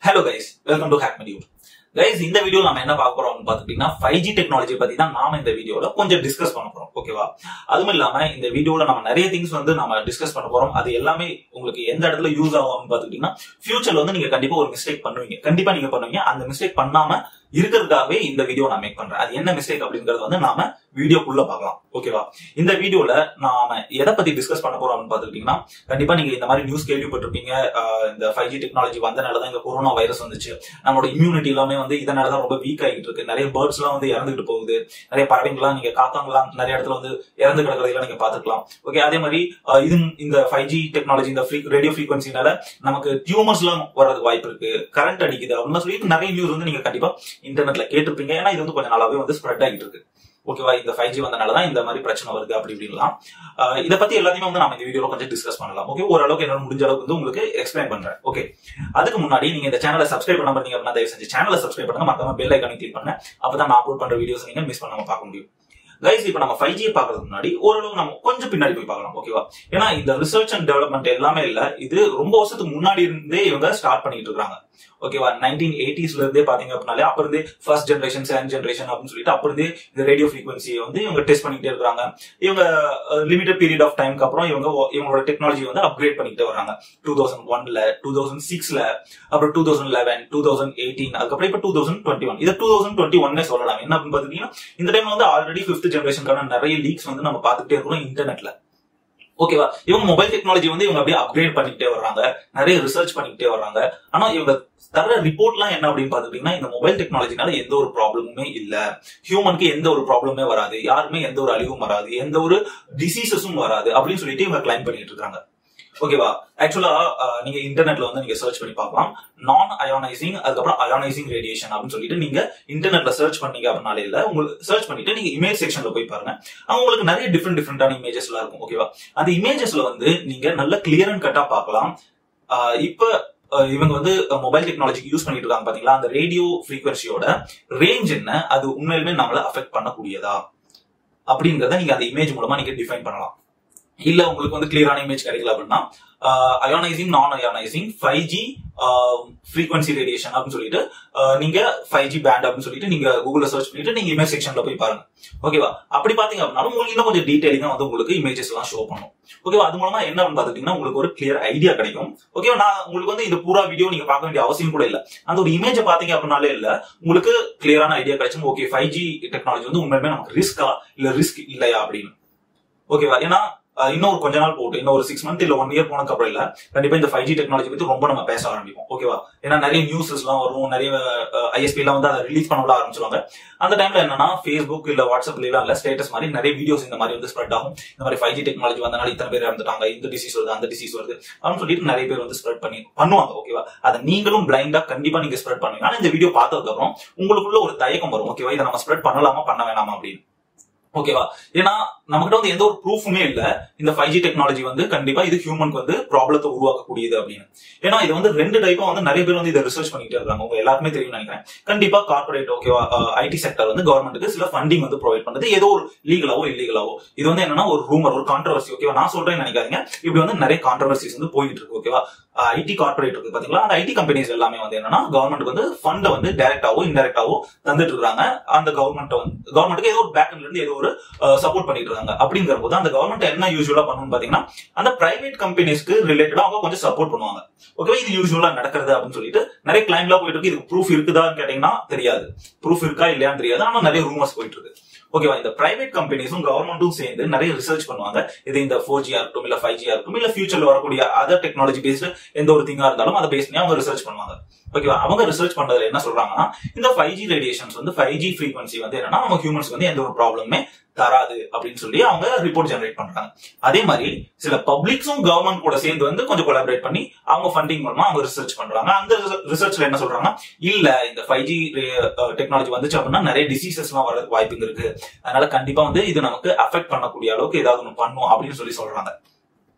hello guys welcome to hack மீடியூ guys இந்த video நம்ம என்ன பார்க்க போறோம்னு பாத்துக்கிட்டீங்கன்னா ஃபைவ் ஜி டெக்னாலஜி பத்தி தான் நாம இந்த வீடியோல கொஞ்சம் டிஸ்கஸ் பண்ண போறோம் ஓகேவா அதுவும் இல்லாம இந்த வீடியோல நம்ம நிறைய திங்ஸ் வந்து நம்ம டிஸ்கஸ் பண்ண போறோம் அது எல்லாமே உங்களுக்கு எந்த இடத்துல யூஸ் ஆகும்னு பாத்துக்கிட்டீங்கன்னா ஃபியூச்சர்ல வந்து நீங்க கண்டிப்பா ஒரு மிஸ்டேக் பண்ணுவீங்க கண்டிப்பா நீங்க பண்ணுவீங்க அந்த மிஸ்டேக் பண்ணாம இருக்கிறதுக்காகவே இந்த வீடியோ நான் மேக் பண்றேன் அது என்ன மிஸ்டேக் அப்படிங்கறது வந்து நாம வீடியோக்குள்ள பார்க்கலாம் ஓகேவா இந்த வீடியோல நாம எதை பத்தி டிஸ்கஸ் பண்ண போறோம்னு பாத்துக்கிட்டீங்கன்னா கண்டிப்பா நீங்க இந்த மாதிரி நியூஸ் கேள்விப்பட்டிருப்பீங்க ஆஹ் இந்த ஃபைவ் ஜி டெக்னாலஜி வந்தனால தான் இந்த கொரோனா வைரஸ் வந்துச்சு நம்மளோட இம்யூனிட்டி எல்லாமே வந்து இதனால தான் ரொம்ப வீக் ஆகிட்டு இருக்கு நிறைய பேர்ட்ஸ் எல்லாம் வந்து இறந்துகிட்டு போகுது நிறைய பறவைங்களாம் நீங்க காக்காங்களாம் நிறைய இடத்துல வந்து இறந்து கிடக்கிறதெல்லாம் நீங்க பாத்துக்கலாம் ஓகே அதே மாதிரி ஆஹ் இது இந்த ஃபைவ் ஜி டெக்னாலஜி இந்த ரேடியோ ஃப்ரீக்வன்சினால நமக்கு டியூமர்ஸ் எல்லாம் வர்றதுக்கு வாய்ப்பு இருக்கு கரண்ட் அடிக்குது அப்படின்னு சொல்லிட்டு நிறைய நியூஸ் வந்து நீங்க கண்டிப்பா இன்டர்நெட்ல கேட்டிருப்பீங்க ஏன்னா இது வந்து கொஞ்சம் நாளாவே வந்து ஸ்ப்ரெட் ஆகிட்டு இருக்கு ஓகேவா இந்த ஃபைவ் ஜி வந்தனால தான் இந்த மாதிரி பிரச்சனை வருது அப்படி இப்படிலாம் ஆஹ் இதை பத்தி எல்லாத்தையுமே வந்து நம்ம இந்த வீடியோல கொஞ்சம் டிஸ்கஸ் பண்ணலாம் ஓகே ஓரளவுக்கு என்னால முடிஞ்ச அளவுக்கு வந்து உங்களுக்கு எக்ஸ்பிளைன் பண்றேன் ஓகே அதுக்கு முன்னாடி நீங்க இந்த சேனலை சப்ஸ்கிரைப் பண்ண பண்ணீங்க அப்படின்னா தயவு செஞ்சு சேனலை சப்ஸ்கிரைப் பண்ணுங்க மறக்காம பெல் ஐக்கானை கிளிக் பண்ணுங்க அப்பதான் நான் அப்லோட் பண்ற வீடியோஸ் நீங்க மிஸ் பண்ணாம பார்க்க முடியும் கைஸ் இப்போ நம்ம ஃபைவ் ஜி பாக்குறதுக்கு முன்னாடி ஓரளவு நம்ம கொஞ்சம் பின்னாடி போய் பார்க்கலாம் ஓகேவா ஏன்னா இந்த ரிசர்ச் அண்ட் டெவலப்மெண்ட் எல்லாமே இல்ல இது ரொம்ப வருஷத்துக்கு முன்னாடி இருந்தே இவங்க ஸ்டார்ட் பண்ணிட்டு இருக்காங்க ஓகேவா நைன்டீன் எயிட்டிஸ்ல இருந்தே பாத்தீங்க அப்படின்னாலே அப்ப இருந்தே ஃபர்ஸ்ட் ஜென்ரேஷன் செகண்ட் ஜென்ரேஷன் அப்படின்னு சொல்லிட்டு அப்ப இருந்தே இந்த ரேடியோ ஃப்ரீக்வன்சியை வந்து இவங்க டெஸ்ட் பண்ணிட்டே இருக்காங்க இவங்க லிமிடெட் பீரியட் ஆஃப் டைம்க்கு அப்புறம் இவங்க இவங்களோட டெக்னாலஜி வந்து அப்கிரேட் பண்ணிட்டே வராங்க டூ தௌசண்ட் ஒன்ல டூ தௌசண்ட் சிக்ஸ்ல அப்புறம் two thousand eleven two thousand eighteen அதுக்கப்புறம் இப்போ டூ தௌசண்ட் டுவெண்ட்டி ஒன் இது டூ தௌசண்ட் டுவெண்ட்டி ஒன்னே சொல்லலாம் என்ன அப்படின்னு பாத்தீங்கன்னா இந்த டைம்ல வந்து ஆல்ரெடி ஃபிஃப்த் ஜென்ரேஷனுக்கான நிறைய லீக்ஸ் வந்து நம்ம பார்த்துட்டே இருக்கிறோம் இன்டர்நெட்ல ஓகேவா இவங்க மொபைல் டெக்னாலஜி வந்து இவங்க அப்படியே அப்கிரேட் பண்ணிக்கிட்டே வர்றாங்க நிறைய ரிசர்ச் பண்ணிக்கிட்டே வர்றாங்க ஆனா இவங்க தர ரிப்போர்ட்லாம் என்ன அப்படின்னு பாத்துக்கிட்டீங்கன்னா இந்த மொபைல் டெக்னாலஜினால எந்த ஒரு ப்ராப்ளமுமே இல்ல ஹியூமனுக்கு எந்த ஒரு ப்ராப்ளமே வராது யாருமே எந்த ஒரு அழிவும் வராது எந்த ஒரு டிசீசஸும் வராது அப்படின்னு சொல்லிட்டு இவங்க கிளைம் பண்ணிட்டு இருக்காங்க ஓகேவா ஆக்சுவலா நீங்க இன்டர்நெட்ல வந்து நீங்க சர்ச் பண்ணி பார்க்கலாம் நான் அயோனைசிங் அதுக்கப்புறம் அயோனைசிங் ரேடியேஷன் அப்படின்னு சொல்லிட்டு நீங்க இன்டர்நெட்ல சர்ச் பண்ணீங்க அப்படின்னாலே இல்ல உங்களுக்கு சர்ச் பண்ணிட்டு நீங்க இமேஜ் செக்ஷன்ல போய் பாருங்க அங்க உங்களுக்கு நிறைய டிஃப்ரெண்ட் டிஃப்ரெண்டான இமேஜஸ் எல்லாம் இருக்கும் ஓகேவா அந்த இமேஜஸ்ல வந்து நீங்க நல்ல கிளியர் அண்ட் கட்டா பார்க்கலாம் இப்ப இவங்க வந்து மொபைல் டெக்னாலஜிக்கு யூஸ் பண்ணிட்டு இருக்காங்க பாத்தீங்களா அந்த ரேடியோ ஃப்ரீக்வன்சியோட ரேஞ்ச் என்ன அது உண்மையிலுமே நம்மள அஃபெக்ட் பண்ணக்கூடியதா அப்படிங்கறத நீங்க அந்த இமேஜ் மூலமா நீங்க டிஃபைன் பண்ணலாம் இல்ல உங்களுக்கு வந்து கிளியரான இமேஜ் கிடைக்கல அப்படின்னா அயோனைசிங் நான் ionising five G frequency radiation அப்படின்னு சொல்லிட்டு நீங்க ஃபைவ் ஜி பேண்ட் அப்படின்னு சொல்லிட்டு நீங்க கூகுள்ல சர்ச் பண்ணிட்டு நீங்க இமேஜ் செக்ஷன்ல போய் பாருங்க ஓகேவா அப்படி பாத்தீங்க அப்படின்னா உங்களுக்கு இன்னும் கொஞ்சம் டீடைலிங்கா வந்து உங்களுக்கு இமேஜஸ் எல்லாம் ஷோ பண்ணும் ஓகேவா அது மூலமா என்ன பாத்துட்டீங்கன்னா உங்களுக்கு ஒரு கிளியர் ஐடியா கிடைக்கும் ஓகேவா நான் உங்களுக்கு வந்து இந்த பூரா வீடியோ நீங்க பார்க்க வேண்டிய அவசியம் கூட இல்ல அந்த ஒரு இமேஜ் பாத்தீங்க அப்படின்னாலே இல்ல உங்களுக்கு கிளியரான ஐடியா கிடைச்சும் ஓகே ஃபைவ் ஜி டெக்னாலஜி வந்து உண்மையுமே நமக்கு ரிஸ்கா இல்ல ரிஸ்க் இல்லையா அப்படின்னு ஓகேவா ஏன்னா இன்னும் கொஞ்ச நாள் போட்டு இன்னும் ஒரு சிக்ஸ் மந்த் இல்ல ஒன் இயர் போனதுக்கு அப்புறம் இல்ல கண்டிப்பா இந்த ஃபைவ் ஜி டெக்னாலஜி பத்தி ரொம்ப நம்ம பேச ஆரம்பிப்போம் ஓகேவா ஏன்னா நிறைய நியூஸஸ் எல்லாம் வரும் நிறைய ஐஎஸ்பி எல்லாம் வந்து அதை ரிலீஸ் பண்ண விட ஆரம்பிச்சிருவாங்க அந்த டைம்ல என்னன்னா ஃபேஸ்புக் இல்ல வாட்ஸ்அப்ல எல்லாம் இல்ல ஸ்டேட்டஸ் மாதிரி நிறைய வீடியோஸ் இந்த மாதிரி வந்து ஸ்ப்ரெட் ஆகும் இந்த மாதிரி ஃபைவ் ஜி டெக்னாலஜி வந்தனால இத்தனை பேர் இறந்துட்டாங்க இந்த டிசீஸ் வருது அந்த டிசீஸ் வருது அப்படின்னு சொல்லிட்டு நிறைய பேர் வந்து ஸ்ப்ரெட் பண்ணி பண்ணுவாங்க ஓகேவா அதை நீங்களும் பிளைண்டா கண்டிப்பா நீங்க ஸ்ப்ரெட் பண்ணுவீங்க ஆனா இந்த வீடியோ பார்த்ததுக்கு அப்புறம் உங்களுக்குள்ள ஒரு தயக்கம் வரும் ஓகேவா இதை நம்ம ஸ்ப்ரெட் பண்ணலாமா பண்ண வேணாமா அப்படின்னு ஓகேவா ஏன்னா நம்மகிட்ட வந்து எந்த ஒரு ப்ரூஃபுமே இல்ல இந்த ஃபைவ் ஜி டெக்னாலஜி வந்து கண்டிப்பா இது ஹியூமனுக்கு வந்து ப்ராப்ளத்தை உருவாக்கக்கூடியது அப்படின்னு ஏன்னா இது வந்து ரெண்டு டைப்பா வந்து நிறைய பேர் வந்து இதை ரிசர்ச் பண்ணிட்டு இருக்காங்க உங்க எல்லாருமே தெரியும் நினைக்கிறேன் கண்டிப்பா கார்பரேட் ஓகேவா ஐடி செக்டர் வந்து கவர்மெண்ட்டுக்கு சில ஃபண்டிங் வந்து ப்ரொவைட் பண்றது ஏதோ ஒரு லீகலாவோ இல்லீகலாவோ இது வந்து என்னன்னா ஒரு ரூமர் ஒரு கான்ட்ரவர்சி ஓகேவா நான் சொல்றேன்னு நினைக்காதீங்க இப்படி வந்து நிறைய கான்ட்ரவர்சிஸ் வந்து போயிட்டு இருக்கு ஓகேவா ஐடி கார்பரேட் இருக்கு பாத்தீங்களா அந்த ஐடி கம்பெனிஸ் எல்லாமே வந்து என்னன்னா கவர்மெண்ட் வந்து ஃபண்டை வந்து டைரக்டாவோ இன்டெரக்டாவோ தந்துட்டு இருக்காங்க அந்த கவர்மெண்ட் வந்து கவர்மெண்ட்டுக்கு ஏதோ ஒரு பேக்ல இருந்து ஏதோ ஒரு சப்போர்ட் பண்ணிட்டு இருக்காங்க அப்படிங்கிற போது அந்த கவர்மெண்ட் என்ன யூஸ்வலா பண்ணணும் பாத்தீங்கன்னா அந்த பிரைவேட் கம்பெனிஸ்க்கு ரிலேட்டடா அவங்க கொஞ்சம் சப்போர்ட் பண்ணுவாங்க ஓகே இது யூஸ்வலா நடக்கிறது அப்படின்னு சொல்லிட்டு நிறைய கிளைம்லாம் போயிட்டு இருக்கு இதுக்கு ப்ரூஃப் இருக்குதான்னு கேட்டீங்கன்னா தெரியாது ப்ரூஃப் இருக்கா இல்லையான்னு தெரியாது ஆனா நிறைய ரூமர்ஸ் போயிட்டு இருக்கு ஓகேவா இந்த பிரைவேட் கம்பெனிஸும் கவர்மெண்ட்டும் சேர்ந்து நிறைய ரிசர்ச் பண்ணுவாங்க இது இந்த ஃபோர் ஜியா இருக்கட்டும் இல்ல ஃபைவ் ஜியா இருக்கட்டும் இல்ல ஃபியூச்சர்ல வரக்கூடிய அதர் டெக்னாலஜி பேஸ்டு எந்த ஒரு திங்கா இருந்தாலும் அதை பேஸ் பண்ணி அவங்க ரிசர்ச் பண்ணுவாங்க ஓகேவா அவங்க ரிசர்ச் பண்றதுல என்ன சொல்றாங்கன்னா இந்த ஃபைவ் ஜி ரேடியேஷன்ஸ் வந்து ஃபைவ் ஜி ஃப்ரீக்வன்சி வந்து என்னன்னா நம்ம ஹியூமன்ஸ் வந்து எந்த ஒரு ப்ராப்ளமே தராது அப்படின்னு சொல்லி அவங்க ரிப்போர்ட் ஜெனரேட் பண்றாங்க அதே மாதிரி சில பப்ளிக்ஸும் கவர்மெண்ட் கூட சேர்ந்து வந்து கொஞ்சம் கொலாபரேட் பண்ணி அவங்க ஃபண்டிங் மூலமா அவங்க ரிசர்ச் பண்றாங்க அந்த ரிசர்ச்ல என்ன சொல்றாங்கன்னா இல்ல இந்த ஃபைவ் ஜி டெக்னாலஜி வந்துச்சு அப்படின்னா நிறைய டிசீசஸ் எல்லாம் வர வாய்ப்புங்க இருக்கு அதனால கண்டிப்பா வந்து இது நமக்கு அஃபெக்ட் பண்ணக்கூடிய அளவுக்கு ஏதாவது ஒன்று பண்ணும் அப்படின்னு சொல்லி சொல்றாங்க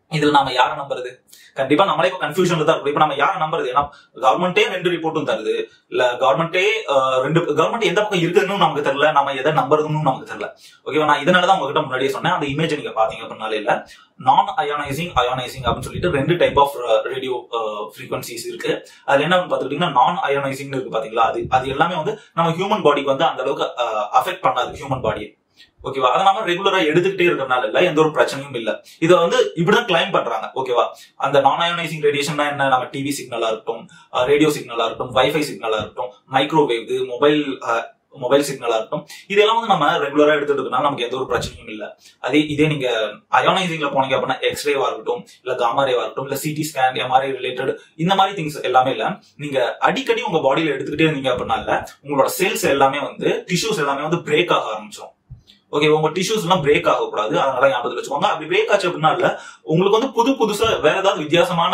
இதுல நாம யாரை நம்புறது கண்டிப்பா நம்மளே இப்போ கன்ஃபியூஷன்ல தான் இருக்கும் இப்ப நம்ம யாரை நம்புறது ஏன்னா கவர்மெண்டே ரெண்டு ரிப்போர்ட்டும் தருது இல்ல கவர்மெண்டே ரெண்டு கவர்மெண்ட் எந்த பக்கம் இருக்குதுன்னு நமக்கு தெரியல நம்ம எதை நம்புறதுன்னு நமக்கு தெரியல ஓகேவா நான் இதனாலதான் உங்ககிட்ட முன்னாடியே சொன்னேன் அந்த இமேஜ் நீங்க பாத்தீங்க அப்படின்னாலே இல்ல நான் அயானைசிங் அயானைசிங் அப்படின்னு சொல்லிட்டு ரெண்டு டைப் ஆஃப் ரேடியோ ஃப்ரீக்வன்சிஸ் இருக்கு அதுல என்ன பாத்துக்கிட்டீங்கன்னா நான் அயானைசிங் இருக்கு பாத்தீங்களா அது அது எல்லாமே வந்து நம்ம ஹியூமன் பாடிக்கு வந்து அந்த அளவுக்கு அஃபெக்ட் பண்ணாது ஹியூமன் பாடியை ஓகேவா அதை நம்ம ரெகுலரா எடுத்துக்கிட்டே இருக்கிறனால இல்ல எந்த ஒரு பிரச்சனையும் இல்ல இதை வந்து இப்படிதான் கிளைம் பண்றாங்க ஓகேவா அந்த நான் அயோனைசிங் ரேடியேஷன் என்ன நம்ம டிவி சிக்னலா இருக்கட்டும் ரேடியோ சிக்னலா இருக்கட்டும் வைஃபை சிக்னலா இருக்கட்டும் மைக்ரோவேவ் மொபைல் மொபைல் சிக்னலா இருக்கட்டும் இதெல்லாம் வந்து நம்ம ரெகுலரா எடுத்துட்டு இருக்கனால நமக்கு எந்த ஒரு பிரச்சனையும் இல்ல அதே இதே நீங்க அயோனைசிங்ல போனீங்க அப்படின்னா எக்ஸ்ரேவா இருக்கட்டும் இல்ல காமாரேவா இருக்கட்டும் இல்ல சிடி ஸ்கேன் எம்ஆர்ஐ ரிலேட்டட் இந்த மாதிரி திங்ஸ் எல்லாமே இல்ல நீங்க அடிக்கடி உங்க பாடியில எடுத்துக்கிட்டே இருந்தீங்க அப்படின்னா இல்ல உங்களோட செல்ஸ் எல்லாமே வந்து டிஷ்யூஸ் எல்லாமே வந்து பிரேக் ஆக ஆரம்பிச்சிடும் ஓகே உங்க டிஷ்யூஸ் எல்லாம் பிரேக் ஆகக்கூடாது அதனால ஞாபகத்தில் வச்சுக்கோங்க அப்படி பிரேக் ஆச்சு அப்படின்னா இல்ல உங்களுக்கு வந்து புது புதுசா வேற ஏதாவது வித்தியாசமான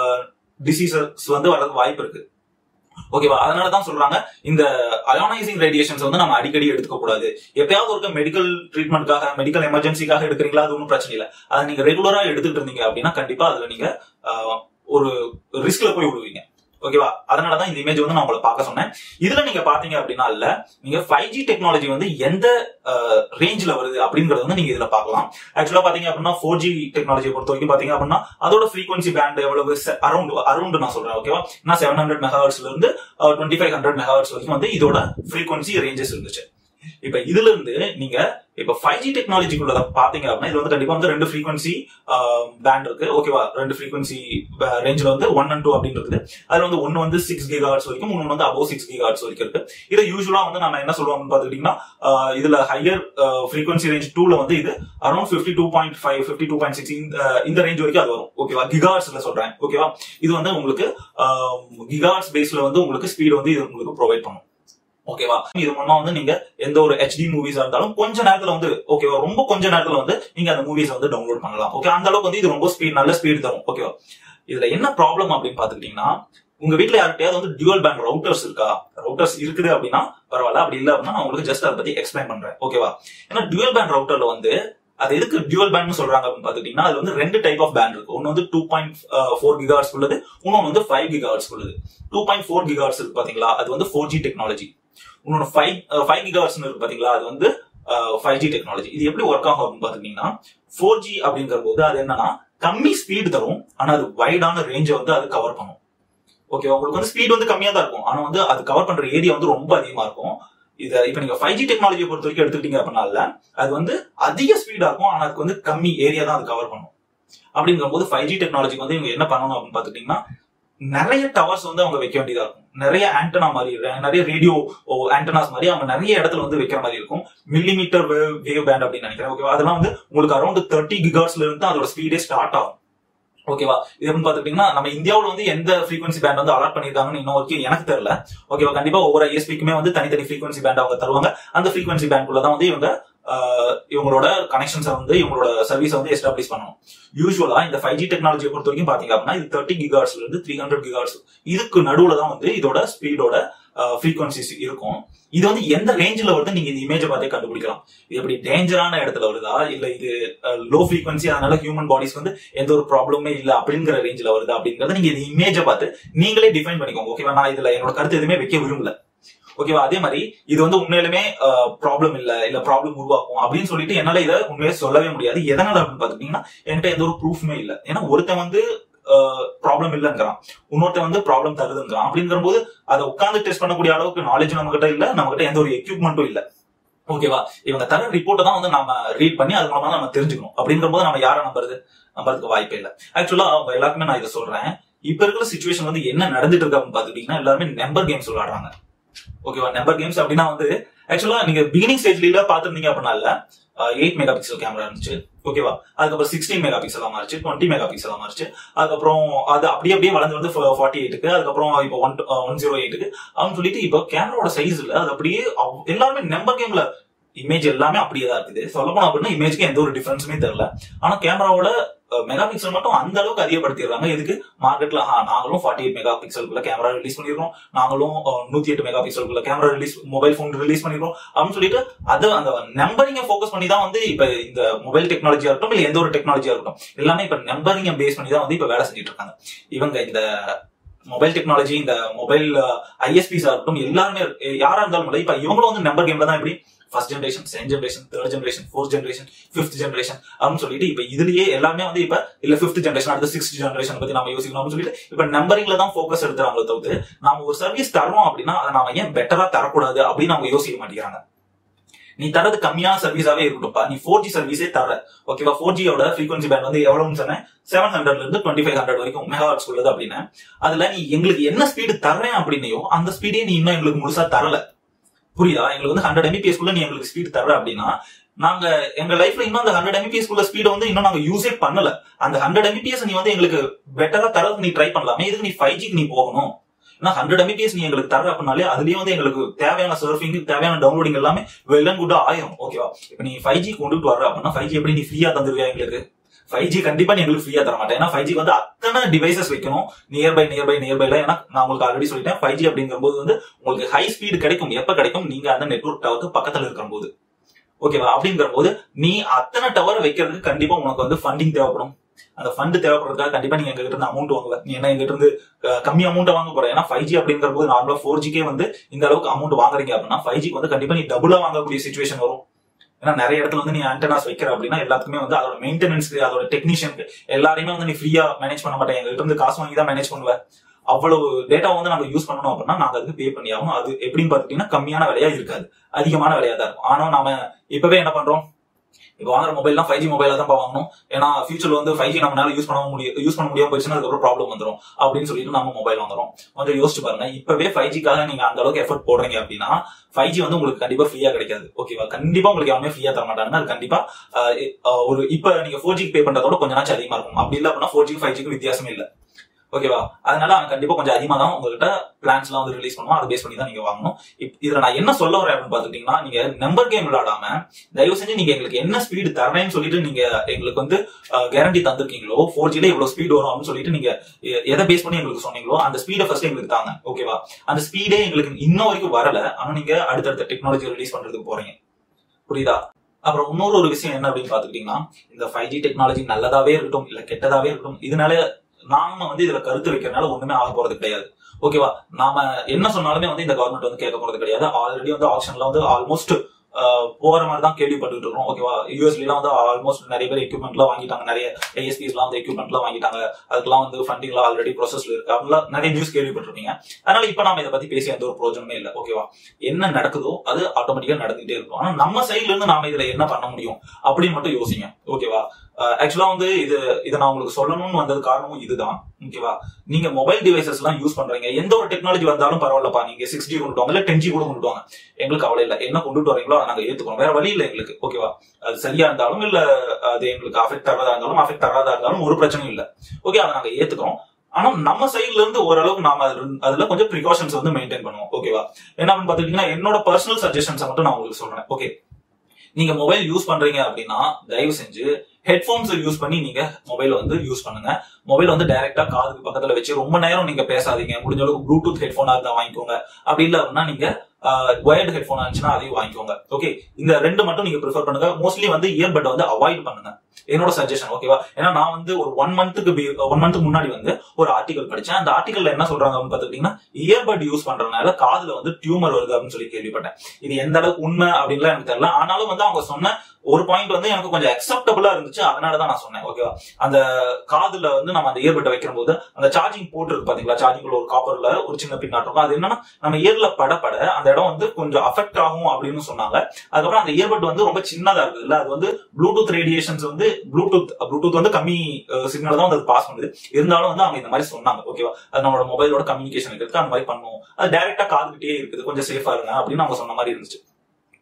டிசீசஸ் வந்து வர்றதுக்கு வாய்ப்பு இருக்கு ஓகேவா அதனால தான் சொல்றாங்க இந்த அயோனைசிங் ரேடியேஷன்ஸ் வந்து நம்ம அடிக்கடி எடுத்துக்க கூடாது எப்பயாவது ஒரு மெடிக்கல் ட்ரீட்மெண்ட்காக மெடிக்கல் எமர்ஜென்சிக்காக எடுக்கிறீங்களா அது ஒன்றும் பிரச்சனை இல்லை அதை நீங்க ரெகுலரா எடுத்துட்டு இருந்தீங்க அப்படின்னா கண்டிப்பா அதுல நீங்க ஆஹ், ஒரு ரிஸ்க்ல போய் விடுவீங்க ஓகேவா அதனாலதான் இந்த இமேஜ் வந்து நான் உங்களை பார்க்க சொன்னேன் இதுல நீங்க பாத்தீங்க அப்படின்னா இல்ல நீங்க ஃபைவ் ஜி டெக்னாலஜி வந்து எந்த ரேஞ்சில் வருது அப்படிங்கறது வந்து நீங்க இதுல பார்க்கலாம் ஆக்சுவலா பாத்தீங்க அப்படின்னா ஃபோர் ஜி டெக்னாலஜியை பொறுத்த வரைக்கும் பாத்தீங்க அப்படின்னா அதோட ஃப்ரீக்வன்சி பேண்ட் எவ்வளவு அரௌண்ட் அரௌண்ட் நான் சொல்றேன் ஓகேவா நான் செவன் ஹண்ட்ரட் மெகாஹர்ட்ஸ்ல இருந்து டுவெண்ட்டி ஃபைவ் ஹண்ட்ரட் மெகாஹர்ட்ஸ் வரைக்கும் வந்து இதோட ஃப்ரீக்வன்சி ரேஞ்சஸ் இருந்துச்சு இப்ப இதுல இருந்து நீங்க இப்ப ஃபைவ் ஜி டெக்னாலஜிக்குள்ள பாத்தீங்க அப்படின்னா இது வந்து கண்டிப்பா வந்து ரெண்டு ஃப்ரீக்வன்சி பேண்ட் இருக்கு ஓகேவா ரெண்டு ஃப்ரீக்வன்சி ரேஞ்சில் வந்து ஒன் அண்ட் டூ அப்படின்னு இருக்குது அதுல வந்து ஒன்னு வந்து சிக்ஸ் கிகா ஹார்ட்ஸ் வரைக்கும் ஒன்னு வந்து அபோவ் சிக்ஸ் கிகா ஹார்ட்ஸ் வரைக்கும் இருக்கு இதை யூஸ்வலா வந்து நம்ம என்ன சொல்லுவோம்னு பாத்துக்கிட்டீங்கன்னா ஆஹ் இதுல ஹையர் ஃப்ரீக்வன்சி ரேஞ்ச் டூல வந்து இது around fifty two point five fifty two point six இந்த ரேஞ்ச் வரைக்கும் அது வரும் ஓகேவா கிகார்ட்ஸ்ல சொல்றேன் ஓகேவா இது வந்து உங்களுக்கு கிகார்ட்ஸ் பேஸ்ல வந்து உங்களுக்கு ஸ்பீட் வந்து இது உங்களுக்கு ப்ரொவைட் பண்ணும் ஓகேவா இது மூலமா வந்து நீங்க எந்த ஒரு ஹெச்டி மூவிஸா இருந்தாலும் கொஞ்ச நேரத்துல வந்து ஓகேவா ரொம்ப கொஞ்ச நேரத்துல வந்து நீங்க அந்த மூவிஸ் வந்து டவுன்லோட் பண்ணலாம் ஓகே அந்த அளவுக்கு வந்து இது ரொம்ப ஸ்பீட் நல்ல ஸ்பீட் தரும் ஓகேவா இதுல என்ன ப்ராப்ளம் அப்படின்னு பாத்துக்கிட்டீங்கன்னா உங்க வீட்ல யார்கிட்டயாவது வந்து டியூவல் பேண்ட் ரவுட்டர்ஸ் இருக்கா ரவுட்டர்ஸ் இருக்குது அப்படின்னா பரவாயில்ல அப்படி இல்ல அப்படின்னா நான் உங்களுக்கு ஜஸ்ட் அதை பத்தி எக்ஸ்பிளைன் பண்றேன் ஓகேவா ஏன்னா டியூவல் பேண்ட் ரவுட்டர்ல வந்து அது எதுக்கு டியூவல் பேண்ட் சொல்றாங்க அப்படின்னு பாத்துக்கிட்டீங்கன்னா அது வந்து ரெண்டு டைப் ஆஃப் பேண்ட் இருக்கு ஒன்னு வந்து டூ பாயிண்ட் ஃபோர் கிகார்ட்ஸ் உள்ளது இன்னொன்னு வந்து ஃபைவ் கிகார்ட்ஸ் உள்ளது டூ பாயிண்ட் ஃபோர் கிகார்ட்ஸ் இருக்கு பாத்தீங்களா அது வந்து ஃபோர் ஜி டெக்னாலஜி இன்னொன்னு ஃபைவ் ஃபைவ் கிகார்ட்ஸ் இருக்கு பாத்தீங்களா அது வந்து ஃபைவ் ஜி டெக்னாலஜி இது எப்படி ஒர்க் ஆகும் அப்படின்னு பாத்துக்கிட்டீங்கன்னா ஃபோர் ஜி அப்படிங்கிற போது அது என்னன்னா கம்மி ஸ்பீடு தரும் ஆனா அது வைடான ரேஞ்சை வந்து அது கவர் பண்ணும் ஓகே உங்களுக்கு வந்து ஸ்பீட் வந்து கம்மியா தான் இருக்கும் ஆனா வந்து அது கவர் பண்ற ஏரியா வந்து ரொம்ப அதிகமா இருக்கும் இத இப்ப நீங்க ஃபைவ் ஜி டெக்னாலஜியை பொறுத்த வரைக்கும் எடுத்துக்கிட்டீங்க அப்படின்னால அது வந்து அதிக ஸ்பீடா இருக்கும் ஆனா அதுக்கு வந்து கம்மி ஏரியா தான் அது கவர் பண்ணும் அப்படிங்கிற போது ஃபைவ் ஜி டெக்னாலஜிக்கு வந்து இவங்க என்ன பண்ணணும் அப்படின்னு பாத்துக்கிட்டீங்கன்னா நிறைய டவர்ஸ் வந்து அவங்க வைக்க வேண்டியதா இருக்கும் நிறைய ஆண்டனா மாதிரி நிறைய ரேடியோ ஆண்டனாஸ் மாதிரி அவங்க நிறைய இடத்துல வந்து வைக்கிற மாதிரி இருக்கும் மில்லிமீட்டர் வேவ் வேவ் பேண்ட் அப்படின்னு நினைக்கிறேன் ஓகேவா அதெல்லாம் வந்து உங்களுக்கு அரௌண்ட் தேர்ட்டி கிகார்ஸ்ல இருந்து அதோட ஸ்பீடே ஸ்டார்ட் ஆகும் ஓகேவா இது எப்படி பாத்துக்கிட்டீங்கன்னா நம்ம இந்தியாவுல வந்து எந்த ஃப்ரீக்வன்சி பேண்ட் வந்து அலாட் பண்ணிருக்காங்கன்னு இன்னும் வரைக்கும் எனக்கு தெரியல ஓகேவா கண்டிப்பா ஒவ்வொரு ஐஎஸ்பிக்குமே வந்து தனித்தனி ஃப்ரீக்வன்சி பேண்ட் அவங்க தருவாங்க அந்த ஃப்ரீக்வன்சி பேண்ட்குள்ள தான் வந்து இவங்க ஆஹ், இவங்களோட கனெக்ஷன்ஸை வந்து இவங்களோட சர்வீஸை வந்து எஸ்டாப்ளிஷ் பண்ணணும் யூஸ்வலா இந்த ஃபைவ் ஜி டெக்னாலஜியை பொறுத்த வரைக்கும் பாத்தீங்க அப்படின்னா இது தேர்ட்டி கிகார்ட்ஸ்ல இருந்து த்ரீ ஹண்ட்ரட் கிகார்ட்ஸ் இதுக்கு நடுவுல தான் வந்து இதோட ஸ்பீடோட ஃப்ரீக்வன்சிஸ் இருக்கும் இது வந்து எந்த ரேஞ்சில் வருது நீங்க இந்த இமேஜை பார்த்தே கண்டுபிடிக்கலாம் இது எப்படி டேஞ்சரான இடத்துல வருதா இல்ல இது லோ ஃப்ரீக்வன்சி அதனால ஹியூமன் பாடிஸ் வந்து எந்த ஒரு ப்ராப்ளமே இல்ல அப்படிங்கிற ரேஞ்சில் வருதா அப்படிங்கறத நீங்க இந்த இமேஜை பார்த்து நீங்களே டிஃபைன் பண்ணிக்கோங்க ஓகேவா நான் இதுல என்னோட கருத்து எதுவுமே வைக்க விரும்பல ஓகேவா அதே மாதிரி இது வந்து உண்மையிலுமே ப்ராப்ளம் இல்ல இல்ல ப்ராப்ளம் உருவாக்கும் அப்படின்னு சொல்லிட்டு என்னால இதை உண்மையை சொல்லவே முடியாது எதனால அப்படின்னு பாத்துக்கிட்டீங்கன்னா என்கிட்ட எந்த ஒரு ப்ரூஃப்மே இல்ல ஏன்னா ஒருத்தன் வந்து ப்ராப்ளம் இல்லைங்கிறான் இன்னொருத்தன் வந்து ப்ராப்ளம் தருதுங்கிறான் அப்படிங்கிற போது அதை உட்கார்ந்து டெஸ்ட் பண்ணக்கூடிய அளவுக்கு நாலேஜ் நம்ம கிட்ட இல்ல நம்ம கிட்ட எந்த ஒரு எக்யூப்மெண்ட்டும் இல்ல ஓகேவா இவங்க தர ரிப்போர்ட்டை தான் வந்து நம்ம ரீட் பண்ணி அது மூலமா நம்ம தெரிஞ்சுக்கணும் அப்படிங்கிற போது நம்ம யாரை நம்புறது நம்புறதுக்கு வாய்ப்பே இல்ல ஆக்சுவலா அவங்க எல்லாருக்குமே நான் இதை சொல்றேன் இப்ப இருக்கிற சுச்சுவேஷன் வந்து என்ன நடந்துட்டு இருக்கு அப்படின்னு பாத்துக்கிட்டீங்கன்னா எல்லாருமே நம்பர் கேம்ஸ் விளையாடுறாங்க ஓகேவா நம்பர் கேம்ஸ் அப்படின்னா வந்து ஆக்சுவலா நீங்க பிகினிங் ஸ்டேஜ்ல பாத்துருந்தீங்க அப்படின்னா இல்ல எயிட் மெகா பிக்சல் கேமரா இருந்துச்சு ஓகேவா அதுக்கப்புறம் சிக்ஸ்டீன் மெகா பிக்சலா மாறிச்சு டுவெண்ட்டி மெகா பிக்சலா மாறிச்சு அதுக்கப்புறம் அது அப்படியே அப்படியே வளர்ந்து வந்து ஃபார்ட்டி எயிட்டுக்கு அதுக்கப்புறம் இப்போ ஒன் ஒன் ஜீரோ எயிட்டுக்கு அப்படின்னு சொல்லிட்டு இப்போ கேமராவோட சைஸ் இல்ல அது அப்படியே அவ்- எல்லாருமே நம்பர் கேம்ல இமேஜ் எல்லாமே அப்படியே தான் இருக்குது சொல்ல போனா அப்படின்னா இமேஜ்க்கு எந்த ஒரு டிஃபரன்ஸுமே தெரியல ஆனா கேமராவோட மெகா பிக்சல் மட்டும் அந்த அளவுக்கு அதிகப்படுத்திடுறாங்க இதுக்கு மார்க்கெட்ல நாங்களும் ஃபார்ட்டி எயிட் மெகா பிக்சலுக்குள்ள கேமரா ரிலீஸ் பண்ணிருக்கோம் நாங்களும் நூத்தி எட்டு மெகா பிக்சலுக்குள்ள camera release mobile phone release பண்ணிருக்கோம் அப்படின்னு சொல்லிட்டு அது அந்த நம்பரிங்க ஃபோக்கஸ் பண்ணி தான் வந்து இப்ப இந்த மொபைல் டெக்னாலஜியா இருக்கட்டும் இல்ல எந்த ஒரு டெக்னாலஜியா இருக்கட்டும் எல்லாமே இப்ப நம்பரிங்க பேஸ் பண்ணி தான் வந்து இப்ப வேலை செஞ்சுட்டு இருக்காங்க இவங்க இந்த மொபைல் டெக்னாலஜி இந்த மொபைல் ஐஎஸ்பிஸ் இருக்கட்டும் எல்லாருமே யாரா இருந்தாலும் இல்லை இப்ப இவங்களும் வந்து நம்பர் கேம்ல தான் எப்படி first generation second generation third generation fourth generation fifth generation அப்படின்னு சொல்லிட்டு இப்ப இதுலயே எல்லாமே வந்து இப்ப இல்ல ஃபிஃப்த் ஜென்ரேஷன் அடுத்த சிக்ஸ்த் ஜென்ரேஷன் பத்தி நம்ம யோசிக்கணும் அப்படின்னு சொல்லிட்டு இப்ப நம்பரிங்ல தான் ஃபோக்கஸ் எடுத்துறாங்களே தவிர்த்து நாம ஒரு சர்வீஸ் தரோம் அப்படின்னா அதை நாம ஏன் பெட்டரா தரக்கூடாது அப்படின்னு அவங்க யோசிக்க மாட்டேங்கிறாங்க நீ தரது கம்மியான சர்வீஸாவே இருக்கட்டும்ப்பா நீ ஃபோர் ஜி சர்வீஸே தர ஓகேவா ஃபோர் ஜியோட ஃப்ரீக்வன்சி பேண்ட் வந்து எவ்வளவுன்னு சொன்னேன் செவன் ஹண்ட்ரட்ல இருந்து டுவெண்ட்டி ஃபைவ் ஹண்ட்ரட் வரைக்கும் மெகாவாட்ஸ் உள்ளது அப்படின்னு அதுல நீ எங்களுக்கு என்ன ஸ்பீடு தரேன் அப்படின்னையோ அந்த ஸ்பீடே நீ இன்னும் எங்களுக்கு முழுசா தரல புரியுதா எங்களுக்கு வந்து ஹண்ட்ரட் எம்பிபிஎஸ் குள்ள நீ எங்களுக்கு ஸ்பீடு தர அப்படின்னா நாங்க எங்க லைஃப்ல இன்னும் அந்த ஹண்ட்ரட் எம்பிபிஎஸ் குள்ள ஸ்பீட வந்து இன்னும் நாங்க யூஸே பண்ணல அந்த ஹண்ட்ரட் எம்பிபிஎஸ் நீ வந்து எங்களுக்கு பெட்டரா தரது நீ ட்ரை பண்ணலாமே இதுக்கு நீ ஃபைவ் ஜிக்கு நீ போகணும் ஏன்னா ஹண்ட்ரட் எம்பிபிஎஸ் நீ எங்களுக்கு தர அப்படின்னாலே அதுலயே வந்து எங்களுக்கு தேவையான சர்ஃபிங் தேவையான டவுன்லோடிங் எல்லாமே வெல் அண்ட் குட்டா ஆயிரும் ஓகேவா இப்ப நீ ஃபைவ் ஜி கொண்டுட்டு வர அப்படின்னா ஃபைவ் ஜி எப்படி நீ ஃப்ரீயா தந்துருவியா எங்களுக்கு ஃபைவ் ஜி கண்டிப்பா நீ எங்களுக்கு ஃப்ரீயா தர மாட்டேன் ஏன்னா ஃபைவ் ஜி வந்து அத்தனை டிவைசஸ் வைக்கணும் நியர்பை நியர்பை நியர்பைல ஏன்னா நான் உங்களுக்கு ஆல்ரெடி சொல்லிட்டேன் ஃபைவ் ஜி அப்படிங்கும்போது வந்து உங்களுக்கு ஹை ஸ்பீடு கிடைக்கும் எப்ப கிடைக்கும் நீங்க அந்த நெட்ஒர்க் டவருக்கு பக்கத்துல இருக்கிற போது ஓகேவா அப்படிங்கிற போது நீ அத்தனை டவர் வைக்கிறதுக்கு கண்டிப்பா உனக்கு வந்து ஃபண்டிங் தேவைப்படும் அந்த ஃபண்ட் தேவைப்படுறதுக்காக கண்டிப்பா நீங்க எங்க இருந்து அமௌண்ட் வாங்கல நீ என்ன எங்க இருந்து கம்மி அமௌண்ட் வாங்க போற ஏன்னா ஃபைவ் ஜி அப்படிங்கிற போது நார்மலா ஃபோர் ஜிக்கே வந்து இந்த அளவுக்கு அமௌண்ட் வாங்குறீங்க அப்படின்னா ஃபைவ் ஜிக்கு வந்து கண்டிப்பா நீ டபுளா வாங்கக்கூடிய சுச்சுவேஷன் வரும் ஏன்னா நிறைய இடத்துல வந்து நீ ஆண்டனாஸ் வைக்கிற அப்படின்னா எல்லாத்துக்குமே வந்து அதோட மெயின்டெனன்ஸ்க்கு அதோட டெக்னீஷியனுக்கு எல்லாரையுமே வந்து நீ ஃப்ரீயா மேனேஜ் பண்ண மாட்டேன் எங்ககிட்ட இருந்து காசு வாங்கி தான் மேனேஜ் பண்ணுவேன் அவ்வளவு டேட்டா வந்து நம்ம யூஸ் பண்ணணும் அப்படின்னா நாங்க அதுக்கு பே பண்ணி ஆகணும் அது எப்படின்னு பாத்துட்டீங்கன்னா கம்மியான விலையா இருக்காது அதிகமான விலையா தான் இருக்கும் ஆனா நாம இப்பவே என்ன பண்றோம் இப்போ வாங்குற மொபைல்லாம் ஃபைவ் ஜி மொபைல தான் வாங்கணும் ஏன்னா ஃபியூச்சர்ல வந்து ஃபைவ் ஜி நம்மளால யூஸ் பண்ண முடியும் யூஸ் பண்ண முடியாம போச்சுன்னா அதுக்கப்புறம் ப்ராப்ளம் வந்துடும் அப்படின்னு சொல்லிட்டு நம்ம மொபைல் வாங்குறோம் கொஞ்சம் யோசிச்சு பாருங்க இப்பவே ஃபைவ் ஜிக்காக நீங்க அந்த அளவுக்கு எஃபர்ட் போடுறீங்க அப்படின்னா ஃபைவ் ஜி வந்து உங்களுக்கு கண்டிப்பா ஃப்ரீயா கிடைக்காது ஓகேவா கண்டிப்பா உங்களுக்கு யாருமே ஃப்ரீயா தர மாட்டாங்க அது கண்டிப்பா ஒரு இப்ப நீங்க ஃபோர் ஜிக்கு பே பண்றதோட கொஞ்ச நாச்சு அதிகமா இருக்கும் அப்படி இல்ல அப்படின்னா ஃபோர் ஜி ஃபைவ் ஜிக்கு வித்தியாசமே இல்ல ஓகேவா அதனால அவன் கண்டிப்பா கொஞ்சம் அதிகமா தான் உங்ககிட்ட பிளான்ஸ் எல்லாம் வந்து ரிலீஸ் பண்ணுவோம் அதை பேஸ் பண்ணி தான் நீங்க வாங்கணும் இதுல நான் என்ன சொல்ல வரேன் அப்படின்னு பாத்துட்டீங்கன்னா நீங்க நம்பர் கேம் விளையாடாம தயவு செஞ்சு நீங்க எங்களுக்கு என்ன ஸ்பீடு தரேன்னு சொல்லிட்டு நீங்க எங்களுக்கு வந்து கேரண்டி தந்திருக்கீங்களோ ஃபோர் ஜில இவ்வளவு ஸ்பீடு வரும் அப்படின்னு சொல்லிட்டு நீங்க எதை பேஸ் பண்ணி எங்களுக்கு சொன்னீங்களோ அந்த ஸ்பீடை ஃபர்ஸ்ட் எங்களுக்கு தாங்க ஓகேவா அந்த ஸ்பீடே எங்களுக்கு இன்னும் வரைக்கும் வரல ஆனா நீங்க அடுத்தடுத்த டெக்னாலஜி ரிலீஸ் பண்றதுக்கு போறீங்க புரியுதா அப்புறம் இன்னொரு ஒரு விஷயம் என்ன அப்படின்னு பாத்துக்கிட்டீங்கன்னா இந்த ஃபைவ் ஜி டெக்னாலஜி நல்லதாவே இருக்கட்டும் இல்ல கெட்டதாவே இருக்கட்டும் இதனால நாம வந்து இதுல கருத்து வைக்கிறதுனால ஒண்ணுமே ஆக போறது கிடையாது ஓகேவா நாம என்ன சொன்னாலுமே வந்து இந்த கவர்மெண்ட் வந்து கேட்க போறது கிடையாது ஆல்ரெடி வந்து ஆப்ஷன்ல வந்து ஆல்மோஸ்ட் போற மாதிரி தான் கேள்விப்பட்டு இருக்கோம் ஓகேவா யூஎஸ்ல எல்லாம் வந்து ஆல்மோஸ்ட் நிறைய பேர் எக்யூப்மெண்ட் எல்லாம் வாங்கிட்டாங்க நிறைய ஐஎஸ்பிஸ் எல்லாம் வந்து எக்யூப்மெண்ட் எல்லாம் வாங்கிட்டாங்க அதுக்கெல்லாம் வந்து ஃபண்டிங் எல்லாம் ஆல்ரெடி ப்ரோசஸ்ல இருக்கு அவங்களாம் நிறைய நியூஸ் கேள்விப்பட்டிருப்பீங்க அதனால இப்ப நாம இதை பத்தி பேசி எந்த ஒரு பிரோஜனமே இல்லை ஓகேவா என்ன நடக்குதோ அது ஆட்டோமேட்டிக்கா நடந்துகிட்டே இருக்கும் ஆனா நம்ம சைட்ல இருந்து நாம இதுல என்ன பண்ண முடியும் அப்படின்னு மட்டும் யோசிங்க ஓகேவா ஆக்சுவலா வந்து இது இதை நான் உங்களுக்கு சொல்லணும்னு வந்தது காரணமும் இதுதான் ஓகேவா நீங்க மொபைல் டிவைசஸ் எல்லாம் யூஸ் பண்றீங்க எந்த ஒரு டெக்னாலஜி வந்தாலும் பரவாயில்லப்பா நீங்க சிக்ஸ் ஜி கொண்டு வாங்க இல்ல டென் ஜி கூட கொண்டு வாங்க எங்களுக்கு அவ்வளவு இல்ல என்ன கொண்டுட்டு வரீங்களோ அதை நாங்க ஏத்துக்கிறோம் வேற வழி இல்ல எங்களுக்கு ஓகேவா அது சரியா இருந்தாலும் இல்ல அது எங்களுக்கு அஃபெக்ட் ஆகாதா இருந்தாலும் அஃபெக்ட் ஆகாதா இருந்தாலும் ஒரு பிரச்சனையும் இல்ல ஓகே அதை நாங்க ஏத்துக்கிறோம் ஆனா நம்ம சைட்ல இருந்து ஓரளவுக்கு நாம அதுல கொஞ்சம் ப்ரிகாஷன்ஸ் வந்து மெயின்டைன் பண்ணுவோம் ஓகேவா என்ன அப்படின்னு பாத்துக்கிட்டீங்கன்னா என்னோட பர்சனல் சஜஷன்ஸ் மட்டும் நான் உங்களுக்கு சொல்றேன் ஓகே நீங்க மொபைல் யூஸ் பண்றீங்க அப்படின்னா தயவு செஞ்சு ஹெட்போன்ஸ் யூஸ் பண்ணி நீங்க மொபைல் வந்து யூஸ் பண்ணுங்க மொபைல் வந்து டைரக்டா காதுக்கு பக்கத்துல வச்சு ரொம்ப நேரம் நீங்க பேசாதீங்க முடிஞ்ச அளவுக்கு ப்ளூடூத் ஹெட்போனா இருந்தா வாங்கிக்கோங்க அப்படி இல்ல அப்படின்னா நீங்க ஒயர்டு ஹெட்போன் இருந்துச்சுன்னா அதையும் வாங்கிக்கோங்க ஓகே இந்த ரெண்டு மட்டும் நீங்க ப்ரிஃபர் பண்ணுங்க மோஸ்ட்லி வந்து இயர்பட் வந்து அவாய்ட் பண்ணுங்க என்னோட சஜஷன் ஓகேவா ஏன்னா நான் வந்து ஒரு ஒன் மந்த்துக்கு ஒன் மந்த்துக்கு முன்னாடி வந்து ஒரு ஆர்டிகல் படிச்சேன் அந்த ஆர்டிகல்ல என்ன சொல்றாங்க அப்படின்னு பாத்துக்கிட்டீங்கன்னா இயர்பட் யூஸ் பண்றதுனால காதுல வந்து டியூமர் வருது அப்படின்னு சொல்லி கேள்விப்பட்டேன் இது எந்த அளவுக்கு உண்மை அப்படின்லாம் எனக்கு தெரியல ஆனாலும் வந்து அவங்க சொன்ன ஒரு பாயிண்ட் வந்து எனக்கு கொஞ்சம் அக்செப்டபிளா இருந்துச்சு அதனால தான் நான் சொன்னேன் ஓகேவா அந்த காதுல வந்து நம்ம அந்த இயர்பட்டை வைக்கிற போது அந்த சார்ஜிங் போர்ட் இருக்கு பாத்தீங்களா சார்ஜிங் ஒரு காப்பர்ல ஒரு சின்ன பின்னாட் இருக்கும் அது என்னன்னா நம்ம இயர்ல பட பட அந்த இடம் வந்து கொஞ்சம் அஃபெக்ட் ஆகும் அப்படின்னு சொன்னாங்க அதுக்கப்புறம் அந்த இயர்பட் வந்து ரொம்ப சின்னதா இருக்குது இல்ல அது வந்து ப்ளூடூத் ரேடியேஷன்ஸ் வந்து ப்ளூடூத் ப்ளூடூத் வந்து கம்மி சிக்னல் தான் வந்து அது பாஸ் பண்ணுது இருந்தாலும் வந்து அவங்க இந்த மாதிரி சொன்னாங்க ஓகேவா அது நம்மளோட மொபைலோட கம்யூனிகேஷன் இருக்கிறதுக்கு அந்த மாதிரி பண்ணுவோம் அது டைரக்டா காதுகிட்டே இருக்குது கொஞ்சம் சேஃபா இருங்க அப்படின்னு அவங்க சொன்ன மாதிரி இருந்துச்சு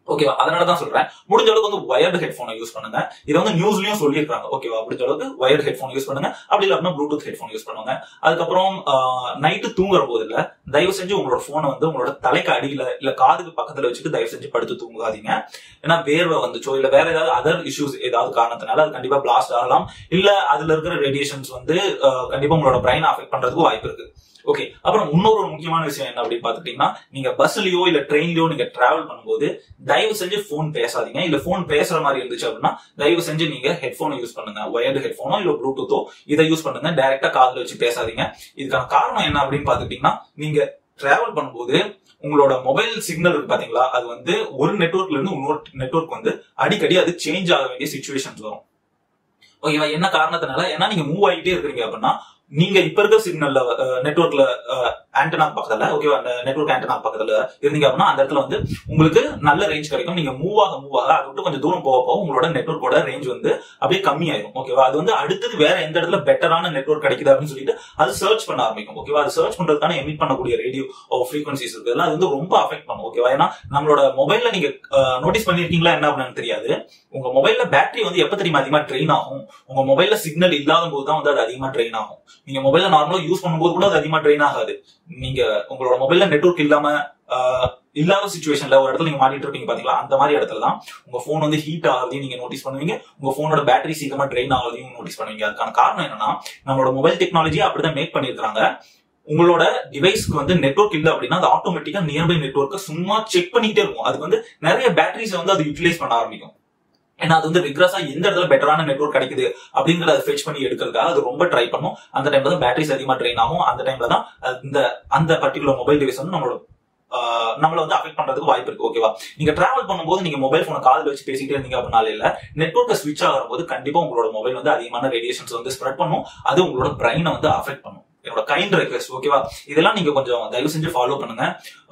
ஓகேவா அதனால தான் சொல்றேன் முடிஞ்ச அளவுக்கு வந்து வயர்டு ஹெட்ஃபோனை யூஸ் பண்ணுங்க இது வந்து நியூஸ்லயும் சொல்லியிருக்காங்க ஓகேவா முடிஞ்ச அளவுக்கு வயர்டு ஹெட்ஃபோன் யூஸ் பண்ணுங்க அப்படி இல்லை அப்படின்னா ப்ளூடூத் ஹெட்ஃபோன் யூஸ் பண்ணுங்க அதுக்கப்புறம் நைட்டு தூங்குற போது இல்ல தயவு செஞ்சு உங்களோட போனை வந்து உங்களோட தலைக்கு அடியில இல்ல காதுக்கு பக்கத்துல வச்சுட்டு தயவு செஞ்சு படுத்து தூங்காதீங்க ஏன்னா வேர்வை வந்துச்சோ இல்ல வேற ஏதாவது அதர் இஷ்யூஸ் ஏதாவது காரணத்தினால அது கண்டிப்பா பிளாஸ்ட் ஆகலாம் இல்ல அதுல இருக்கிற ரேடியேஷன்ஸ் வந்து அஹ், கண்டிப்பா உங்களோட பிரைன் அஃபெக்ட் பண்றதுக்கு வாய்ப்பு இருக்கு ஓகே அப்புறம் இன்னொரு ஒரு முக்கியமான விஷயம் என்ன அப்படின்னு பாத்துட்டீங்கன்னா நீங்க பஸ்லயோ இல்ல ட்ரெயின்லயோ நீங்க டிராவல் பண்ணும்போது தயவு செஞ்சு போன் பேசாதீங்க இல்ல போன் பேசுற மாதிரி இருந்துச்சு அப்படின்னா தயவு செஞ்சு நீங்க ஹெட்போனை யூஸ் பண்ணுங்க ஒயர்டு ஹெட்போனோ இல்ல ப்ளூடூத்தோ இதை யூஸ் பண்ணுங்க டைரக்டா காதுல வச்சு பேசாதீங்க இதுக்கான காரணம் என்ன அப்படின்னு பாத்துக்கிட்டீங்கன்னா நீங்க டிராவல் பண்ணும்போது உங்களோட மொபைல் சிக்னல் இருக்கு பாத்தீங்களா அது வந்து ஒரு நெட்வொர்க்ல இருந்து இன்னொரு நெட்வொர்க் வந்து அடிக்கடி அது சேஞ்ச் ஆக வேண்டிய சுச்சுவேஷன்ஸ் வரும் ஓகேவா என்ன காரணத்தினால ஏன்னா நீங்க மூவ் ஆகிட்டே இருக்கிறீங்க அப்படின்னா நீங்க இப்ப இருக்க சிக்னல்ல நெட்வொர்க்ல ஆண்டனா பக்கத்துல ஓகேவா அந்த நெட்வொர்க் ஆண்டனா பக்கத்துல இருந்தீங்க அப்படின்னா அந்த இடத்துல வந்து உங்களுக்கு நல்ல ரேஞ்ச் கிடைக்கும் நீங்க மூவ் ஆக மூவ் ஆக அதை விட்டு கொஞ்சம் தூரம் போக போக உங்களோட நெட்வொர்க்கோட ரேஞ்ச் வந்து அப்படியே கம்மியாயிரும் ஓகேவா அது வந்து அடுத்தது வேற எந்த இடத்துல பெட்டரான நெட்வொர்க் கிடைக்குது அப்படின்னு சொல்லிட்டு அது சர்ச் பண்ண ஆரம்பிக்கும் ஓகேவா அது சர்ச் பண்றதுக்கான எமிட் பண்ணக்கூடிய ரேடியோ ஃப்ரீக்வன்சிஸ் இருக்கு அது வந்து ரொம்ப அஃபெக்ட் பண்ணும் ஓகேவா ஏன்னா நம்மளோட மொபைல்ல நீங்க நோட்டீஸ் பண்ணிருக்கீங்களா என்ன அப்படின்னு தெரியாது உங்க மொபைல்ல பேட்டரி வந்து எப்ப தெரியுமா அதிகமா ட்ரெயின் ஆகும் உங்க மொபைல்ல சிக்னல் இல்லாத போது தான் வந்து அது அதிகமா ட்ரெயின் ஆகும் நீங்க மொபைல நார்மலா யூஸ் பண்ணும்போது கூட அது அதிகமா ட்ரெயின் ஆகாது நீங்க உங்களோட மொபைல்ல நெட்வொர்க் இல்லாம ஆஹ், இல்லாத சுச்சுவேஷன்ல ஒரு இடத்துல நீங்க மாட்டிட்டு இருப்பீங்க பாத்தீங்களா அந்த மாதிரி இடத்துல தான் உங்க போன் வந்து ஹீட் ஆகுறதையும் நீங்க நோட்டீஸ் பண்ணுவீங்க உங்க போனோட பேட்டரி சீக்கிரமா ட்ரெயின் ஆகுறதையும் நோட்டீஸ் பண்ணுவீங்க அதுக்கான காரணம் என்னன்னா நம்மளோட மொபைல் டெக்னாலஜி அப்படிதான் மேக் பண்ணிருக்காங்க உங்களோட டிவைஸ்க்கு வந்து நெட்வொர்க் இல்ல அப்படின்னா அது ஆட்டோமேட்டிக்கா நியர்பை நெட்வொர்க்கை சும்மா செக் பண்ணிட்டே இருக்கும் அதுக்கு வந்து நிறைய பேட்டரிஸ் வந்து அது யூட்டிலைஸ் பண்ண ஆரம்பிக்கும் ஏன்னா அது வந்து ரிக்ரஸா எந்த இடத்துல பெட்டரான நெட்வொர்க் கிடைக்குது அப்படிங்கறத அதை ஃபெச் பண்ணி எடுக்கிறதுக்காக அது ரொம்ப ட்ரை பண்ணும் அந்த டைம்ல தான் பேட்டரிஸ் அதிகமா ட்ரெயின் ஆகும் அந்த டைம்ல தான் அந்த அந்த பர்டிகுலர் மொபைல் டிவைஸ் வந்து நம்மளோட ஆஹ், நம்மள வந்து அஃபெக்ட் பண்றதுக்கு வாய்ப்பு இருக்கு ஓகேவா நீங்க டிராவல் பண்ணும்போது நீங்க மொபைல் போனை காதுல வச்சு பேசிட்டே இருந்தீங்க அப்படின்னால இல்ல நெட்வொர்க்கை ஸ்விட்ச் ஆகும் போது கண்டிப்பா உங்களோட மொபைல் வந்து அதிகமான ரேடியேஷன்ஸ் வந்து ஸ்ப்ரெட் பண்ணும் அது உங்களோட பிரைனை வந்து அஃபெக்ட் பண்ணும் என்னோட கைண்ட் ரெக்வெஸ்ட் ஓகேவா இதெல்லாம் நீங்க கொஞ்சம் தயவு செஞ்சு ஃபாலோ பண்ணுங்க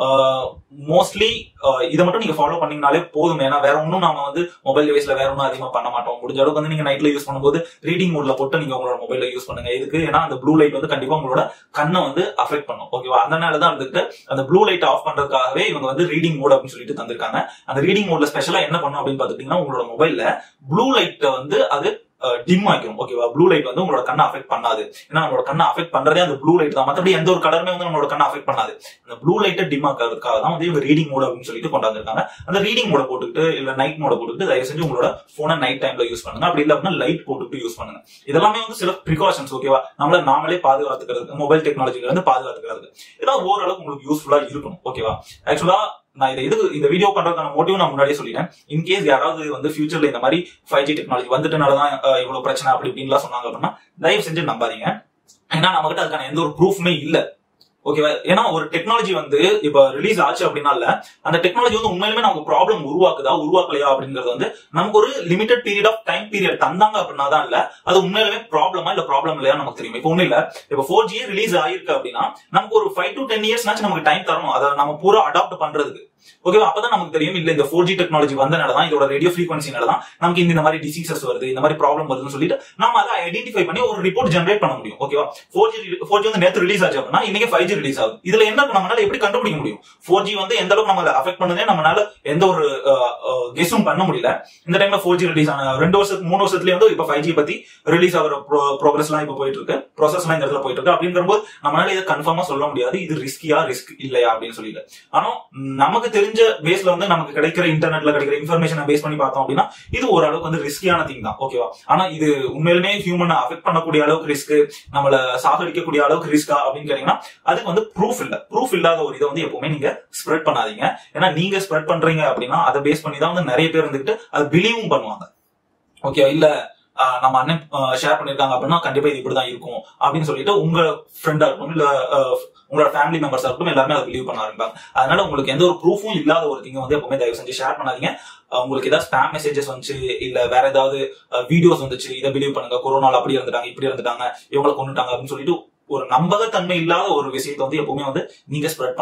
மோஸ்ட்லி இதை மட்டும் நீங்க ஃபாலோ பண்ணீங்கனாலே போதும் ஏன்னா வேற ஒன்றும் நாம வந்து மொபைல் டிவைஸ்ல வேற ஒன்றும் அதிகமா பண்ண மாட்டோம் முடிஞ்ச அளவுக்கு வந்து நீங்க நைட்ல யூஸ் பண்ணும்போது ரீடிங் மோட்ல போட்டு நீங்க உங்களோட மொபைல யூஸ் பண்ணுங்க இதுக்கு ஏன்னா அந்த ப்ளூ லைட் வந்து கண்டிப்பா உங்களோட கண்ணை வந்து அஃபெக்ட் பண்ணும் ஓகேவா அதனால தான் வந்துட்டு அந்த ப்ளூ லைட் ஆஃப் பண்றதுக்காகவே இவங்க வந்து ரீடிங் மோட் அப்படின்னு சொல்லிட்டு தந்திருக்காங்க அந்த ரீடிங் மோட்ல ஸ்பெஷலா என்ன பண்ணும் அப்படின்னு பாத்துக்கிட்டீங்கன்னா உங்களோட மொபைல்ல ப்ளூ லைட்டை வந்து அது டிம் ஆக்கிரும் ஓகேவா ப்ளூ லைட் வந்து உங்களோட கண்ணை அஃபெக்ட் பண்ணாது ஏன்னா நம்மளோட கண்ணை அஃபெக்ட் பண்றதே அந்த ப்ளூ லைட் தான் மத்தபடி எந்த ஒரு கலருமே வந்து நம்மளோட கண்ணை அஃபெக்ட் பண்ணாது அந்த ப்ளூ லைட்டை டிம் ஆக்கிறதுக்காக தான் வந்து இவங்க ரீடிங் மோட் அப்படின்னு சொல்லிட்டு கொண்டாந்துருக்காங்க அந்த ரீடிங் மோட போட்டுக்கிட்டு இல்ல நைட் மோட போட்டுக்கிட்டு தயவு செஞ்சு உங்களோட போனை நைட் டைம்ல யூஸ் பண்ணுங்க அப்படி இல்ல அப்படின்னா லைட் போட்டுக்கிட்டு யூஸ் பண்ணுங்க இதெல்லாமே வந்து சில ப்ரிகாஷன்ஸ் ஓகேவா நம்மள நாமளே பாதுகாத்துக்கிறது மொபைல் டெக்னாலஜில இருந்து பாதுகாத்துக்கிறது இதெல்லாம் ஓரளவுக்கு உங்களுக்கு யூஸ்ஃபுல்லா இருக்கணும் ஓகேவா ஆக்சுவலா நான் இதை இது இந்த வீடியோ பண்றதுக்கான மோட்டிவ் நான் முன்னாடியே சொல்லிட்டேன் இன்கேஸ் யாராவது வந்து ஃபியூச்சர்ல இந்த மாதிரி ஃபைவ் ஜி டெக்னாலஜி வந்துட்டனாலதான் அஹ், இவ்வளவு பிரச்சனை அப்படி இப்படின்லாம் சொன்னாங்க அப்படின்னா தயவு செஞ்சு நம்பாதீங்க ஏன்னா நம்ம கிட்ட அதுக்கான எந்த ஒரு ப்ரூஃப்மே இல்ல ஓகேவா ஏன்னா ஒரு டெக்னாலஜி வந்து இப்ப ரிலீஸ் ஆச்சு அப்படின்னா இல்ல அந்த டெக்னாலஜி வந்து உண்மையிலுமே நமக்கு ப்ராப்ளம் உருவாக்குதா உருவாக்கலையா அப்படிங்கிறது வந்து நமக்கு ஒரு limited period of time period தந்தாங்க அப்படின்னா தான் இல்ல அது உண்மையிலுமே ப்ராப்ளமா இல்ல ப்ராப்ளம் இல்லையா நமக்கு தெரியும் இப்போ ஒண்ணு இல்ல இப்ப ஃபோர் ஜியே ரிலீஸ் ஆயிருக்கு அப்படின்னா நமக்கு ஒரு ஃபைவ் டு டென் இயர்ஸ்னாச்சும் நமக்கு டைம் தரணும் அதை நம்ம பூரா அடாப்ட் பண்றதுக்கு ஓகேவா அப்பதான் நமக்கு தெரியும் இல்ல இந்த ஃபோர் ஜி டெக்னாலஜி வந்தனால தான் இதோட ரேடியோ ஃப்ரீக்வன்சினால தான் நமக்கு இந்த மாதிரி டிசீசஸ் வருது இந்த மாதிரி ப்ராப்ளம் வருதுன்னு சொல்லிட்டு நம்ம அதை ஐடென்டிஃபை பண்ணி ஒரு ரிப்போர்ட் ஜெனரேட் பண்ண முடியும் ஓகேவா ஃபோர் ஜி ஃபோர் ஜி வந்து நேத்து ரிலீஸ் ஆச்சு அப்படின்னா இன்னைக்கு ஃபைவ் ஜி ரிலீஸ் ஆகுது இதுல என்ன இருக்கு நம்மளால எப்படி கண்டுபிடிக்க முடியும் ஃபோர் ஜி வந்து எந்த அளவுக்கு நம்மள அஃபெக்ட் பண்ணுதே நம்மளால எந்த ஒரு கெஸும் பண்ண முடியல இந்த டைம்ல ஃபோர் ஜி ரிலீஸ் ஆன ரெண்டு வருஷத்துக்கு மூணு வருஷத்துலயே வந்து இப்ப ஃபைவ் ஜி பத்தி ரிலீஸ் ஆகிற ப்ரோக்ரஸ் எல்லாம் இப்ப போயிட்டு இருக்கு ப்ராசஸ் எல்லாம் இந்த இடத்துல போயிட்டு இருக்கு அப்படிங்கிறபோது நம்மளால இதை கன்ஃபார்மா சொல்ல முடியாது இது ரிஸ்கியா ரிஸ்க் இல்லையா அப்படின்னு சொல்லிட்டு ஆனா நமக்கு தெரிஞ்ச பேஸ்ல வந்து நமக்கு கிடைக்கிற இன்டர்நெட்ல கிடைக்கிற இன்ஃபர்மேஷனை பேஸ் பண்ணி பார்த்தோம் அப்படின்னா இது ஓரளவுக்கு வந்து ரிஸ்கியான திங் தான் ஓகேவா ஆனா இது உண்மையிலுமே ஹியூமனை அஃபெக்ட் பண்ணக்கூடிய அளவுக்கு ரிஸ்க் நம்மள சாகடிக்கக்கூடிய அளவுக்கு ரிஸ்கா அப்படின்னு கேட்டீங்கன்னா அதுக்கு வந்து ப்ரூஃப் இல்ல ப்ரூஃப் இல்லாத ஒரு இதை வந்து எப்பவுமே நீங்க ஸ்ப்ரெட் பண்ணாதீங்க ஏன்னா நீங்க ஸ்ப்ரெட் பண்றீங்க அப்படின்னா அதை பேஸ் பண்ணி தான் வந்து நிறைய பேர் இருந்துகிட்டு அது பிலீவும் பண்ணுவாங்க ஓகே இல்ல ஆஹ் நம்ம அண்ணன் ஷேர் பண்ணிருக்காங்க அப்படின்னா கண்டிப்பா இது இப்படிதான் இருக்கும் அப்படின்னு சொல்லிட்டு உங்க ஃப்ரெண்டா இருக்கட்டும் இல்ல ஆஹ் உங்களோட ஃபேமிலி மெம்பர்ஸா இருக்கட்டும் எல்லாருமே அதை பிலீவ் பண்ண ஆரம்பிப்பாங்க அதனால உங்களுக்கு எந்த ஒரு ப்ரூஃபும் இல்லாத ஒரு திங்க வந்து எப்பவுமே தயவு செஞ்சு ஷேர் பண்ணாதீங்க ஆஹ் உங்களுக்கு ஏதாவது ஸ்பேம் மெசேஜஸ் வந்துச்சு இல்ல வேற ஏதாவது வீடியோஸ் வந்துச்சு இதை பிலீவ் பண்ணுங்க கொரோனால அப்படி இருந்துட்டாங்க இப்படி இருந்துட்டாங்க இவங்களை கொண்டுட்டாங்க அப்படின்னு சொல்லிட்டு ஒரு நம்பகத்தன்மை இல்லாத ஒரு விஷயத்தை வந்து எப்பவுமே வந்து நீங்க ஸ்ப்ரெட் பண்ணாதீங்க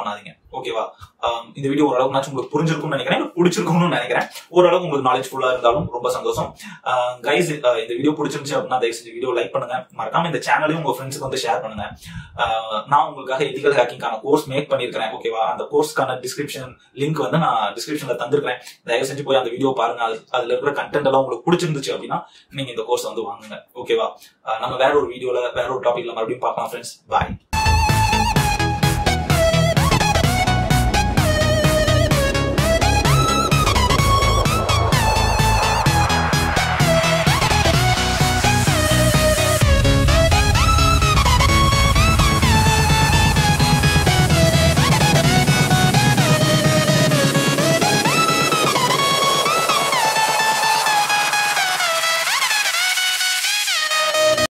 ஓகேவா ஆம், இந்த வீடியோ ஓரளவுக்கு உங்களுக்கு புரிஞ்சிருக்கும்னு நினைக்கிறேன் எனக்கு பிடிச்சிருக்கும்னு நினைக்கிறேன் ஓரளவுக்கு உங்களுக்கு நாலேஜ் ஃபுல்லா இருந்தாலும் ரொம்ப சந்தோஷம் கைஸ் இந்த வீடியோ பிடிச்சிருந்துச்சு அப்படின்னா தயவு செஞ்சு வீடியோ லைக் பண்ணுங்க மறக்காம இந்த சேனலையும் உங்க ஃப்ரெண்ட்ஸுக்கு வந்து ஷேர் பண்ணுங்க ஆஹ், நான் உங்களுக்காக எதிக்கல் ஹேக்கிங்கான கோர்ஸ் மேக் பண்ணிருக்கிறேன் ஓகேவா அந்த கோர்ஸ்க்கான டிஸ்கிரிப்ஷன் லிங்க் வந்து நான் டிஸ்கிரிப்ஷன்ல தந்திருக்கிறேன் தயவு செஞ்சு போய் அந்த வீடியோ பாருங்க அது அதுல இருக்கிற கண்டென்ட் எல்லாம் உங்களுக்கு பிடிச்சிருந்துச்சு அப்படின்னா நீங்க இந்த கோர்ஸ் வந்து வாங்குங்க ஓகேவா ஆஹ், நம்ம வேற ஒரு வீடியோல வேற ஒரு டாபிக்ல மறுபடியும் பார்க்கலாம் ஃப்ரெண்ட்ஸ் பாய்